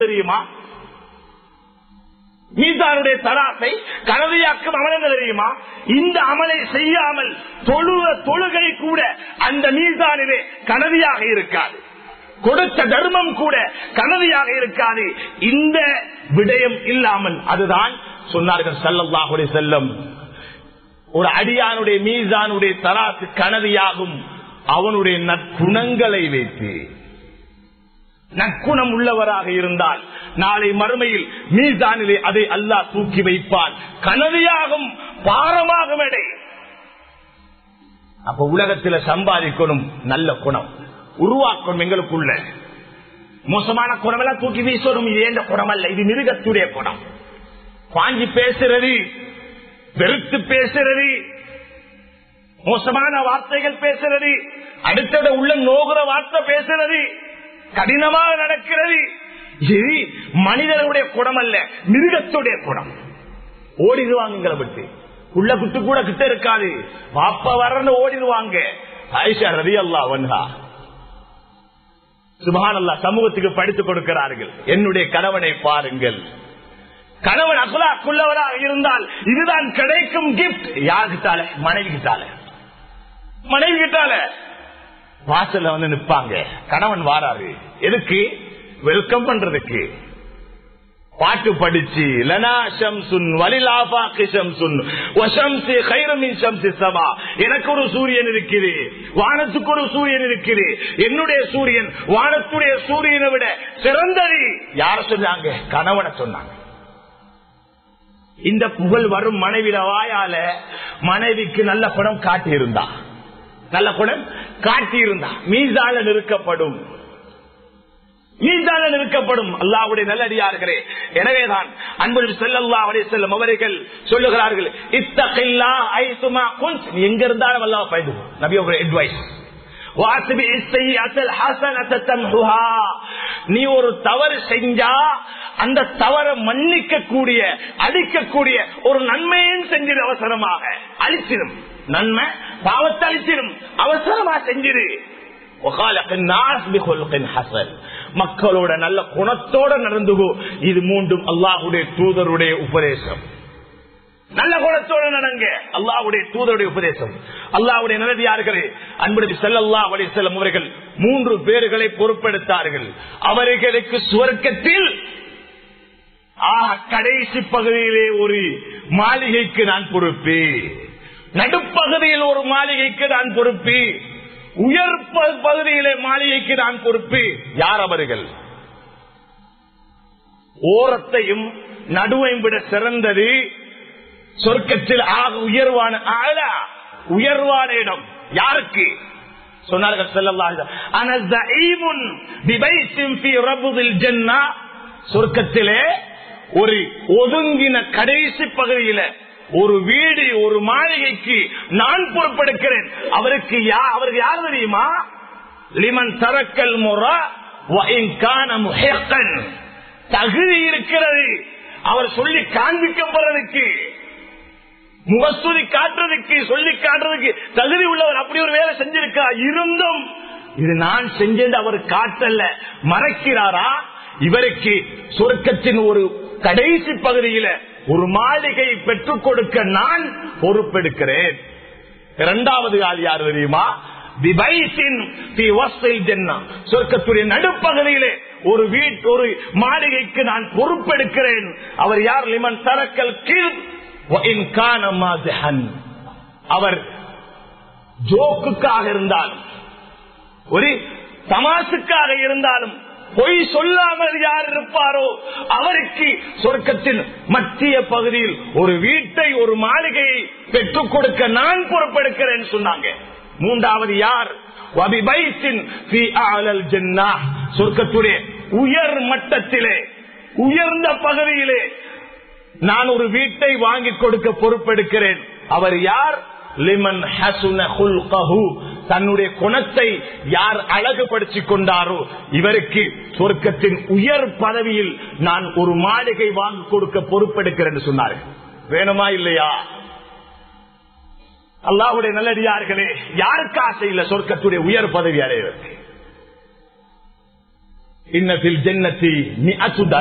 தெரியுமா மீதானுடைய தராசை கனவையாக்கும் அமல் என்ன தெரியுமா இந்த அமலை செய்யாமல் தொழுவ தொழுகை கூட அந்த மீதானிலே கனவியாக இருக்காது கொடுத்த தர்மம் கூட கனவியாக இருக்காது இந்த விடயம் இல்லாமல் அதுதான் சொன்னார்கள் சல்லல்லாஹுடைய செல்லம் ஒரு அடியானுடைய மீசானுடைய தராசு கனவியாகும் அவனுடைய நற்குணங்களை வைத்து நற்குணம் உள்ளவராக இருந்தால் நாளை மறுமையில் மீசானிலே அதை அல்லாஹ் தூக்கி வைப்பான் கனவியாகும் பாரமாகும் எடை அப்ப உலகத்துல சம்பாதிக்கணும் நல்ல குணம் உருவாக்கணும் எங்களுக்குள்ள மோசமான குணம் எல்லாம் தூக்கி வீசணும் இது ஏந்த குணம் அல்ல இது மிருகத்துடைய குணம் வாங்கி பேசுறது வெறுத்து பேசுறது மோசமான வார்த்தைகள் பேசுறது அடுத்தத உள்ள நோகுற வார்த்தை பேசுறது கடினமாக நடக்கிறது இது மனிதனுடைய குணம் அல்ல மிருகத்துடைய குணம் ஓடிடுவாங்க விட்டு உள்ள குட்டு கூட கிட்ட இருக்காது பாப்பா வரன்னு ஓடிடுவாங்க ஆயிஷா ரவி அல்லா வன்ஹா சுபான் அல்லா சமூகத்துக்கு படித்துக் கொடுக்கிறார்கள் என்னுடைய கணவனை பாருங்கள் கணவன் அகுலாக்குள்ளவராக இருந்தால் இதுதான் கிடைக்கும் கிஃப்ட் யாருக்கிட்டால மனைவி கிட்டால மனைவி கிட்டால வாசல்ல வந்து நிப்பாங்க கணவன் வாராரு எதுக்கு வெல்கம் பண்றதுக்கு பாட்டு படிச்சு லனா ஷம்சுன் வலிலாபாக்கு ஷம்சுன் வஷம்சி கைரமின் ஷம்சி சபா எனக்கு ஒரு சூரியன் இருக்குது வானத்துக்கு ஒரு சூரியன் இருக்குது என்னுடைய சூரியன் வானத்துடைய சூரியனை விட சிறந்தது யார சொன்னாங்க கணவனை சொன்னாங்க இந்த புகழ் வரும் மனைவிட வாயால மனைவிக்கு நல்ல குணம் காட்டியிருந்தா நல்ல குணம் காட்டியிருந்தா மீசால நிறுக்கப்படும் மீதான நிற்கப்படும் அல்லாவுடைய நல்லடியார்களே எனவேதான் அன்பு செல்லல்லா அவரே செல்லும் அவர்கள் சொல்லுகிறார்கள் இத்தகைல்லா ஐசுமா குஞ்ச் எங்க இருந்தாலும் அல்லா பயந்து நபி ஒரு அட்வைஸ் நீ ஒரு தவறு செஞ்சா அந்த தவறை மன்னிக்க கூடிய அழிக்கக்கூடிய ஒரு நன்மையும் செஞ்சிரு அவசரமாக அழிச்சிடும் நன்மை பாவத்தை அழிச்சிடும் அவசரமா செஞ்சிரு மக்களோட நல்ல குணத்தோட நடந்துகோ இது மூன்றும் அல்லாஹுடைய தூதருடைய உபதேசம் நல்ல குணத்தோடு நடங்க அல்லாவுடைய தூதருடைய உபதேசம் அல்லாவுடைய நல்லதியார்களே அன்புடைய செல்லல்லா அவருடைய செல்லும் அவர்கள் மூன்று பேர்களை பொறுப்பெடுத்தார்கள் அவர்களுக்கு சுவர்க்கத்தில் கடைசி பகுதியிலே ஒரு மாளிகைக்கு நான் பொறுப்பு நடுப்பகுதியில் ஒரு மாளிகைக்கு நான் பொறுப்பு உயர் பகுதியிலே மாளிகைக்கு நான் பொறுப்பு யார் அவர்கள் ஓரத்தையும் நடுவையும் விட சிறந்தது சொர்க்கத்தில் ஆக உயர்வான ஆளா உயர்வான இடம் யாருக்கு சொன்னார்கள் சொர்க்கத்திலே ஒரு ஒதுங்கின கடைசி பகுதியில ஒரு வீடு ஒரு மாளிகைக்கு நான் பொறுப்பெடுக்கிறேன் அவருக்கு அவருக்கு யார் தெரியுமா லிமன் தரக்கல் முறா தகுதி இருக்கிறது அவர் சொல்லி காண்பிக்கப்படுறதுக்கு முகஸ்துதி காட்டுறதுக்கு சொல்லி காட்டுறதுக்கு தகுதி உள்ளவர் அப்படி ஒரு வேலை செஞ்சிருக்கா இருந்தும் இது நான் செஞ்சது அவர் காட்டல்ல மறைக்கிறாரா இவருக்கு சொர்க்கத்தின் ஒரு கடைசி பகுதியில ஒரு மாளிகை பெற்றுக் கொடுக்க நான் பொறுப்பெடுக்கிறேன் இரண்டாவது ஆள் யார் தெரியுமா சொர்க்கத்துடைய நடுப்பகுதியிலே ஒரு வீட்டு ஒரு மாளிகைக்கு நான் பொறுப்பெடுக்கிறேன் அவர் யார் லிமன் தரக்கல் கீழ் அவர் ஜோக்குக்காக இருந்தாலும் ஒரு தமாசுக்காக இருந்தாலும் பொய் சொல்லாமல் யார் இருப்பாரோ அவருக்கு சொர்க்கத்தின் மத்திய பகுதியில் ஒரு வீட்டை ஒரு மாளிகையை பெற்றுக் கொடுக்க நான் பொறுப்பெடுக்கிறேன் சொன்னாங்க மூன்றாவது யார் சொர்க்கத்துடைய உயர் மட்டத்திலே உயர்ந்த பகுதியிலே நான் ஒரு வீட்டை வாங்கி கொடுக்க பொறுப்பெடுக்கிறேன் அவர் யார் லிமன் தன்னுடைய குணத்தை யார் அழகுபடுத்திக் கொண்டாரோ இவருக்கு சொர்க்கத்தின் உயர் பதவியில் நான் ஒரு மாளிகை வாங்கி கொடுக்க பொறுப்பெடுக்கிறேன் சொன்னார்கள் வேணுமா இல்லையா அல்லாவுடைய நல்லடியார்களே யாருக்கு ஆசை இல்ல சொர்க்கத்துடைய உயர் பதவி அடைவதற்கு இன்னத்தில் ஜென்னத்தி